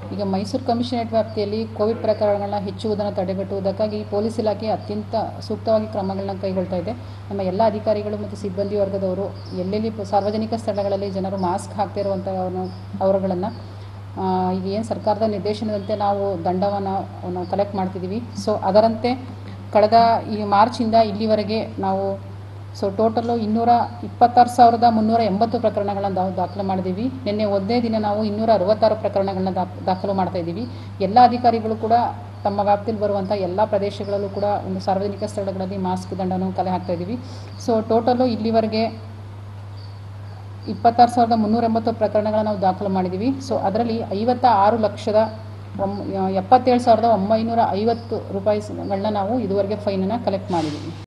ಈಗ ಮೈಸೂರು ಕಮಿಷನರೇಟ್ ವ್ಯಾಪ್ತಿಯಲ್ಲಿ ಕೋವಿಡ್ ಪ್ರಕರಣಗಳನ್ನ ಹೆಚ್ಚುವುದನ್ನು ತಡೆಗಟ್ಟುವುದಕ್ಕಾಗಿ ಪೊಲೀಸ್ ಇಲಾಖೆ ಅತ್ಯಂತ ಸೂಕ್ತವಾಗಿ ಕ್ರಮಗಳನ್ನ ಕೈಗೊಳ್ತಾ ಇದೆ ನಮ್ಮ ಎಲ್ಲ ಅಧಿಕಾರಿಗಳು ಮತ್ತು ಸಿಬ್ಬಂದಿ ವರ್ಗದವರು ಎಲ್ಲೆಲ್ಲಿ ಪ- ಸಾರ್ವಜನಿಕ ಸ್ಥಳಗಳಲ್ಲಿ ಜನರು ಮಾಸ್ಕ್ ಹಾಕ್ತಾ ಇರುವಂಥ ಅವರುಗಳನ್ನು ಈಗ ಏನು ಸರ್ಕಾರದ ನಿರ್ದೇಶನದಂತೆ ನಾವು ದಂಡವನ್ನು ನಾವು ಕಲೆಕ್ಟ್ ಮಾಡ್ತಿದ್ದೀವಿ ಸೊ ಅದರಂತೆ ಕಳೆದ ಈ ಮಾರ್ಚಿಂದ ಇಲ್ಲಿವರೆಗೆ ನಾವು ಸೊ ಟೋಟಲು ಇನ್ನೂರ ಇಪ್ಪತ್ತಾರು ಸಾವಿರದ ಮುನ್ನೂರ ಎಂಬತ್ತು ಪ್ರಕರಣಗಳನ್ನ ನಾವು ದಾಖಲು ಮಾಡಿದ್ದೀವಿ ನಿನ್ನೆ ಒಂದೇ ದಿನ ನಾವು ಇನ್ನೂರ ಅರವತ್ತಾರು ಪ್ರಕರಣಗಳನ್ನ ದಾಖ- ದಾಖಲು ಮಾಡ್ತಾ ಇದ್ದೀವಿ ಎಲ್ಲ ಅಧಿಕಾರಿಗಳು ಕೂಡ ತಮ್ಮ ವ್ಯಾಪ್ತಿಯಲ್ಲಿ ಬರುವಂಥ ಎಲ್ಲ ಪ್ರದೇಶಗಳಲ್ಲೂ ಕೂಡ ಒಂದು ಸಾರ್ವಜನಿಕ ಸ್ಥಳಗಳಲ್ಲಿ ಮಾಸ್ಕ್ ದಂಡವನ್ನು ಕಲೆ ಹಾಕ್ತಾ ಇದ್ದೀವಿ ಸೊ ಟೋಟಲು ಇಲ್ಲಿವರೆಗೆ ಇಪ್ಪತ್ತಾರು ಸಾವಿರದ ಮುನ್ನೂರ ಎಂಬತ್ತು ಪ್ರಕರಣಗಳನ್ನು ನಾವು ದಾಖಲು ಮಾಡಿದ್ದೀವಿ ಸೊ ಅದರಲ್ಲಿ ಐವತ್ತ ಆರು ಲಕ್ಷದ ಒಮ್ ಎಪ್ಪತ್ತೇಳು ಸಾವಿರದ ಒಂಬೈನೂರ ಐವತ್ತು ರೂಪಾಯಿಗಳನ್ನ ನಾವು ಇದುವರೆಗೆ ಫೈನನ್ನು ಕಲೆಕ್ಟ್ ಮಾಡಿದ್ದೀವಿ